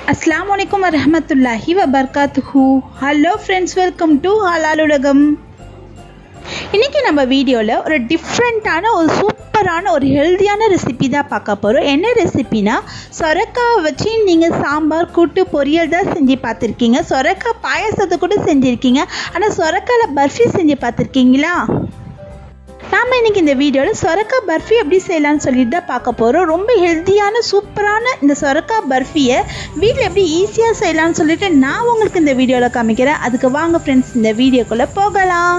அஸ்லாம் வலைக்கம் வரமத்துல்லாஹி வபர்காத்துஹூ hello friends welcome to Halal Ulagam இன்றைக்கி நம்ம வீடியோவில் ஒரு டிஃப்ரெண்ட்டான ஒரு சூப்பரான ஒரு ஹெல்த்தியான ரெசிபி தான் பார்க்க போகிறோம் என்ன ரெசிபினா சொரக்காவை வச்சு நீங்கள் சாம்பார் கூட்டு பொரியல் தான் செஞ்சு பார்த்துருக்கீங்க சொரக்காய் பாயசத்தை கூட செஞ்சுருக்கீங்க ஆனால் சொரக்காயில் பர்ஃபி செஞ்சு பார்த்துருக்கீங்களா நாம் இன்றைக்கி இந்த வீடியோவில் சொரக்கா பர்ஃபி எப்படி செய்யலாம்னு சொல்லிட்டு தான் பார்க்க போகிறோம் ரொம்ப ஹெல்த்தியான சூப்பரான இந்த சொரக்கா பர்ஃபியை வீட்டில் எப்படி ஈஸியாக செய்யலாம்னு சொல்லிட்டு நான் உங்களுக்கு இந்த வீடியோவில் காமிக்கிறேன் அதுக்கு வாங்க ஃப்ரெண்ட்ஸ் இந்த வீடியோக்குள்ளே போகலாம்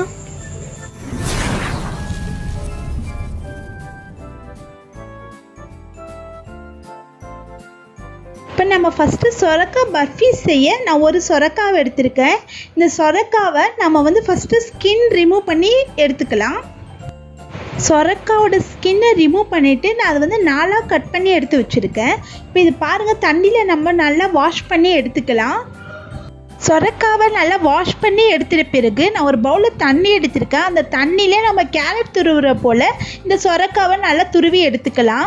இப்போ நம்ம ஃபஸ்ட்டு சொரக்கா பர்ஃபி செய்ய நான் ஒரு சொரக்காவை எடுத்திருக்கேன் இந்த சொரக்காவை நம்ம வந்து ஃபஸ்ட்டு ஸ்கின் ரிமூவ் பண்ணி எடுத்துக்கலாம் சொரக்காவோட ஸ்கின்னை ரிமூவ் பண்ணிவிட்டு நான் அதை வந்து நாலாக கட் பண்ணி எடுத்து வச்சுருக்கேன் இப்போ இது பாருங்கள் தண்ணியில் நம்ம நல்லா வாஷ் பண்ணி எடுத்துக்கலாம் சொரக்காவை நல்லா வாஷ் பண்ணி எடுத்துட்ட பிறகு நான் ஒரு பவுலில் தண்ணி எடுத்திருக்கேன் அந்த தண்ணியிலே நம்ம கேரட் துருவுற போல் இந்த சொரக்காவை நல்லா துருவி எடுத்துக்கலாம்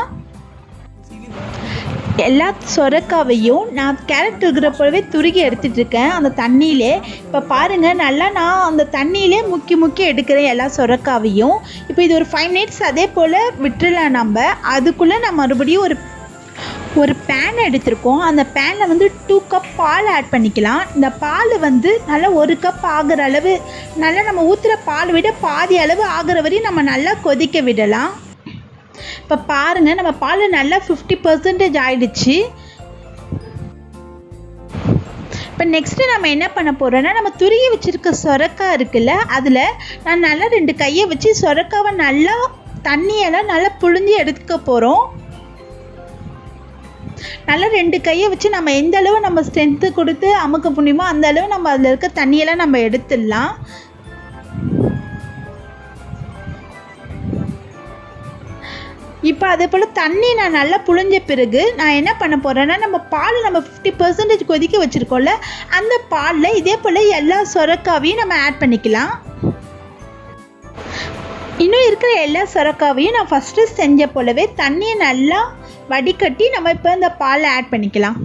எல்லா சொரக்காவையும் நான் கேரட் இருக்கிற போலவே துருகி எடுத்துகிட்டு இருக்கேன் அந்த தண்ணியிலே இப்போ பாருங்கள் நல்லா நான் அந்த தண்ணியிலே முக்கி முக்கி எடுக்கிறேன் எல்லா சொரக்காவையும் இப்போ இது ஒரு ஃபைவ் மினிட்ஸ் அதே போல் விட்டுடலாம் நம்ம அதுக்குள்ளே நான் மறுபடியும் ஒரு ஒரு பேன் எடுத்திருக்கோம் அந்த பேனில் வந்து டூ கப் பால் ஆட் பண்ணிக்கலாம் இந்த பால் வந்து நல்லா ஒரு கப் ஆகிற அளவு நல்லா நம்ம ஊற்றுற பால் விட பாதி அளவு ஆகிற வரையும் நம்ம நல்லா கொதிக்க விடலாம் இப்போ பாருங்கள் நம்ம பால் நல்லா ஃபிஃப்டி பர்சன்டேஜ் ஆயிடுச்சு இப்போ நெக்ஸ்ட்டு நம்ம என்ன பண்ண போகிறோன்னா நம்ம துருகி வச்சுருக்க சொரக்காய் இருக்குல்ல அதில் நான் நல்லா ரெண்டு கையை வச்சு சொரக்காவை நல்லா தண்ணியெல்லாம் நல்லா புழிஞ்சு எடுத்துக்க போகிறோம் நல்லா ரெண்டு கையை வச்சு நம்ம எந்த அளவு நம்ம ஸ்ட்ரென்த்து கொடுத்து அமுக்க முடியுமோ அந்த அளவு நம்ம அதில் இருக்க தண்ணியெல்லாம் நம்ம எடுத்துடலாம் இப்போ அதே போல் தண்ணி நான் நல்லா புழிஞ்ச பிறகு நான் என்ன பண்ண போகிறேன்னா நம்ம பால் நம்ம ஃபிஃப்டி பர்சன்டேஜ் கொதிக்க வச்சுருக்கோம்ல அந்த பாலில் இதே போல் எல்லா சொரக்காவையும் நம்ம ஆட் பண்ணிக்கலாம் இன்னும் இருக்கிற எல்லா சொரக்காவையும் நான் ஃபஸ்ட்டு செஞ்ச போலவே தண்ணியை நல்லா வடிகட்டி நம்ம இப்போ இந்த பாலை ஆட் பண்ணிக்கலாம்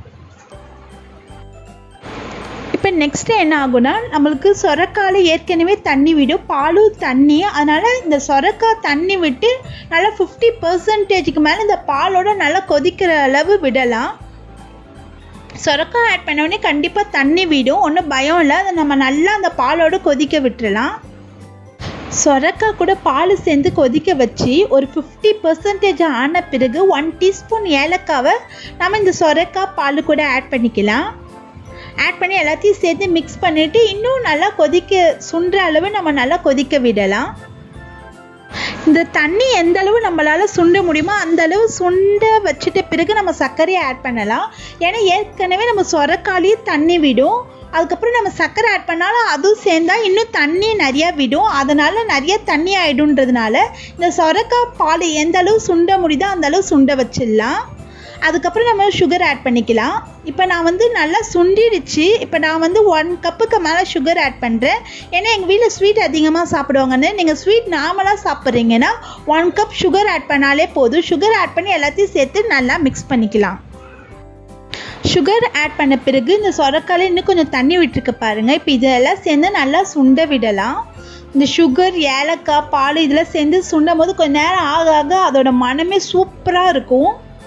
இப்போ நெக்ஸ்ட்டு என்ன ஆகுனா நம்மளுக்கு சொரக்கால ஏற்கனவே தண்ணி விடும் பாலும் தண்ணி அதனால் இந்த சொரக்காய் தண்ணி விட்டு நல்லா ஃபிஃப்டி பர்சன்டேஜுக்கு மேலே இந்த பாலோட நல்லா கொதிக்கிற அளவு விடலாம் சொரக்காய் ஆட் பண்ணோடனே கண்டிப்பாக தண்ணி விடும் ஒன்றும் பயம் இல்லை அதை நம்ம நல்லா அந்த பாலோடு கொதிக்க விட்டுறலாம் சொரக்காய் கூட பால் சேர்ந்து கொதிக்க வச்சு ஒரு ஃபிஃப்டி பர்சன்டேஜ் ஆன பிறகு ஒன் டீஸ்பூன் ஏலக்காவை நம்ம இந்த சொரக்காய் பால் கூட ஆட் பண்ணிக்கலாம் ஆட் பண்ணி எல்லாத்தையும் சேர்த்து மிக்ஸ் பண்ணிவிட்டு இன்னும் நல்லா கொதிக்க சுண்டுற அளவு நம்ம நல்லா கொதிக்க விடலாம் இந்த தண்ணி எந்த அளவு நம்மளால் சுண்ட முடியுமோ அந்த அளவு சுண்ட வச்சுட்ட பிறகு நம்ம சர்க்கரையை ஆட் பண்ணலாம் ஏன்னா ஏற்கனவே நம்ம சொரக்காலேயே தண்ணி விடும் அதுக்கப்புறம் நம்ம சர்க்கரை ஆட் பண்ணாலும் அதுவும் சேர்ந்தா இன்னும் தண்ணி நிறையா விடும் அதனால் நிறைய தண்ணி ஆகிடுன்றதுனால இந்த சொரக்காய் பால் எந்த அளவு சுண்ட முடியுதோ அந்த அளவு சுண்ட வச்சிடலாம் அதுக்கப்புறம் நம்ம சுகர் ஆட் பண்ணிக்கலாம் இப்போ நான் வந்து நல்லா சுண்டிடுச்சு இப்போ நான் வந்து ஒன் கப்புக்கு மேலே சுகர் ஆட் பண்ணுறேன் ஏன்னா எங்கள் வீட்டில் ஸ்வீட் அதிகமாக சாப்பிடுவாங்கன்னு நீங்கள் ஸ்வீட் நார்மலாக சாப்பிட்றீங்கன்னா ஒன் கப் சுகர் ஆட் பண்ணாலே போதும் சுகர் ஆட் பண்ணி எல்லாத்தையும் சேர்த்து நல்லா மிக்ஸ் பண்ணிக்கலாம் சுகர் ஆட் பண்ண பிறகு இந்த சொரக்கால இன்னும் கொஞ்சம் தண்ணி விட்டுருக்க பாருங்கள் இப்போ இதெல்லாம் சேர்ந்து நல்லா சுண்ட விடலாம் இந்த சுகர் ஏலக்காய் பால் இதெல்லாம் சேர்ந்து சுண்டும் போது கொஞ்சம் நேரம் ஆக ஆக அதோட மனமே சூப்பராக இருக்கும்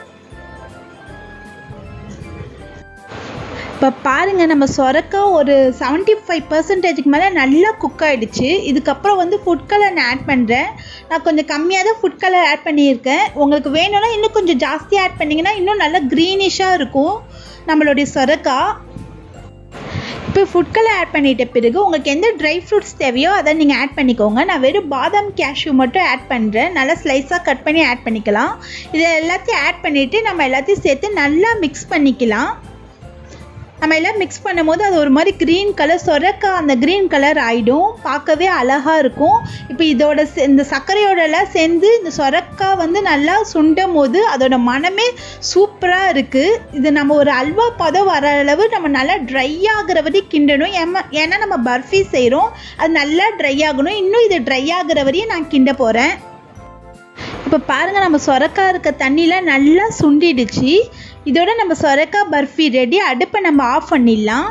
இப்போ பாருங்கள் நம்ம சொரக்கா ஒரு செவன்ட்டி ஃபைவ் பர்சன்டேஜுக்கு மேலே நல்லா குக் ஆகிடுச்சு இதுக்கப்புறம் வந்து ஃபுட் கலர் நான் ஆட் பண்ணுறேன் நான் கொஞ்சம் கம்மியாக தான் ஃபுட் கலர் ஆட் பண்ணியிருக்கேன் உங்களுக்கு வேணும்னா இன்னும் கொஞ்சம் ஜாஸ்தியாக ஆட் பண்ணிங்கன்னா இன்னும் நல்லா க்ரீனிஷாக இருக்கும் நம்மளுடைய சொரக்கா இப்போ ஃபுட் கலர் ஆட் பண்ணிட்ட பிறகு உங்களுக்கு எந்த ட்ரை ஃப்ரூட்ஸ் தேவையோ அதை நீங்கள் ஆட் பண்ணிக்கோங்க நான் வெறும் பாதாம் கேஷ்யூ மட்டும் ஆட் பண்ணுறேன் நல்லா ஸ்லைஸாக கட் பண்ணி ஆட் பண்ணிக்கலாம் இதை எல்லாத்தையும் ஆட் பண்ணிவிட்டு நம்ம எல்லாத்தையும் சேர்த்து நல்லா மிக்ஸ் பண்ணிக்கலாம் நம்ம எல்லாம் மிக்ஸ் பண்ணும்போது அது ஒரு மாதிரி க்ரீன் கலர் சொரக்கா அந்த க்ரீன் கலர் ஆகிடும் பார்க்கவே அழகாக இருக்கும் இப்போ இதோட இந்த சர்க்கரையோடலாம் சேர்ந்து இந்த சொரக்கா வந்து நல்லா சுண்டும் போது அதோட மனமே சூப்பராக இருக்குது இது நம்ம ஒரு அல்வா பதம் வர அளவு நம்ம நல்லா ட்ரை ஆகிற வரையும் கிண்டணும் ஏமா ஏன்னா நம்ம பர்ஃபி செய்கிறோம் அது நல்லா ட்ரை ஆகணும் இன்னும் இது ட்ரை ஆகிற வரையும் நான் கிண்ட போகிறேன் இப்போ பாருங்கள் நம்ம சொரக்காய் இருக்க தண்ணியில் நல்லா சுண்டிடுச்சு இதோட நம்ம சொரக்காய் பர்ஃபி ரெடி அடுப்பை நம்ம ஆஃப் பண்ணிடலாம்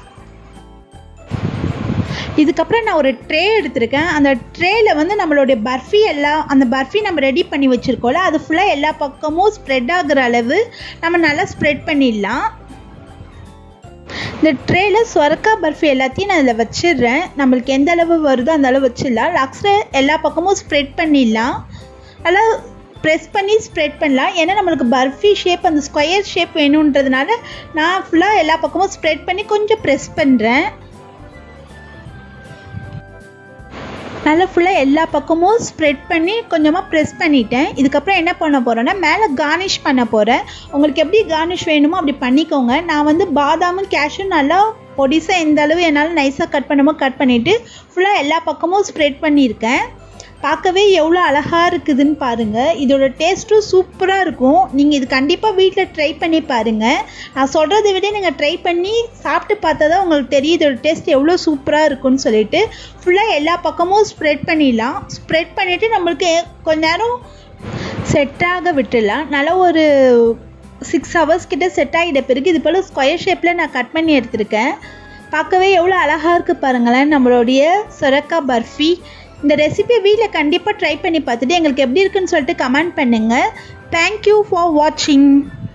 இதுக்கப்புறம் நான் ஒரு ட்ரே எடுத்திருக்கேன் அந்த ட்ரேயில் வந்து நம்மளுடைய பர்ஃபி எல்லாம் அந்த பர்ஃபி நம்ம ரெடி பண்ணி வச்சுருக்கோம்ல அது ஃபுல்லாக எல்லா பக்கமும் ஸ்ப்ரெட் ஆகுற அளவு நம்ம நல்லா ஸ்ப்ரெட் பண்ணிடலாம் இந்த ட்ரேயில் சொரக்கா பர்ஃபி எல்லாத்தையும் நான் இதில் வச்சிடுறேன் நம்மளுக்கு எந்த அளவு வருதோ அந்த அளவு வச்சிடலாம் லாஸ்ட்டில் எல்லா பக்கமும் ஸ்ப்ரெட் பண்ணிடலாம் நல்லா ப்ரெஸ் பண்ணி ஸ்ப்ரெட் பண்ணலாம் ஏன்னா நம்மளுக்கு பர்ஃபி ஷேப் அந்த ஸ்கொயர் ஷேப் வேணுன்றதுனால நான் ஃபுல்லாக எல்லா பக்கமும் ஸ்ப்ரெட் பண்ணி கொஞ்சம் ப்ரெஸ் பண்ணுறேன் நல்லா ஃபுல்லாக எல்லா பக்கமும் ஸ்ப்ரெட் பண்ணி கொஞ்சமாக ப்ரெஸ் பண்ணிட்டேன் இதுக்கப்புறம் என்ன பண்ண போகிறேன்னா மேலே கார்னிஷ் பண்ண போகிறேன் உங்களுக்கு எப்படி கார்னிஷ் வேணுமோ அப்படி பண்ணிக்கோங்க நான் வந்து பாதாமும் கேஷும் நல்லா பொடிசாக எந்த அளவு என்னால் நைஸாக கட் பண்ணமோ கட் பண்ணிவிட்டு ஃபுல்லாக எல்லா பக்கமும் ஸ்ப்ரெட் பண்ணியிருக்கேன் பார்க்கவே எவ்வளோ அழகாக இருக்குதுன்னு பாருங்கள் இதோட டேஸ்ட்டும் சூப்பராக இருக்கும் நீங்கள் இது கண்டிப்பாக வீட்டில் ட்ரை பண்ணி பாருங்கள் நான் சொல்கிறத விட நீங்கள் ட்ரை பண்ணி சாப்பிட்டு பார்த்தா தான் உங்களுக்கு தெரியும் இதோட டேஸ்ட் எவ்வளோ சூப்பராக இருக்கும்னு சொல்லிட்டு ஃபுல்லாக எல்லா பக்கமும் ஸ்ப்ரெட் பண்ணிடலாம் ஸ்ப்ரெட் பண்ணிவிட்டு நம்மளுக்கு கொஞ்ச நேரம் செட்டாக விட்டுடலாம் நல்லா ஒரு சிக்ஸ் ஹவர்ஸ் கிட்ட செட் ஆகிட்ட பிறகு இது போல் ஸ்கொயர் ஷேப்பில் நான் கட் பண்ணி எடுத்திருக்கேன் பார்க்கவே எவ்வளோ அழகாக இருக்குது பாருங்களேன் நம்மளுடைய சொரக்கா பர்ஃபி இந்த ரெசிபியை வீட்டில் கண்டிப்பாக ட்ரை பண்ணி பார்த்துட்டு எங்களுக்கு எப்படி இருக்குன்னு சொல்லிட்டு கமெண்ட் பண்ணுங்கள் தேங்க்யூ ஃபார் வாட்சிங்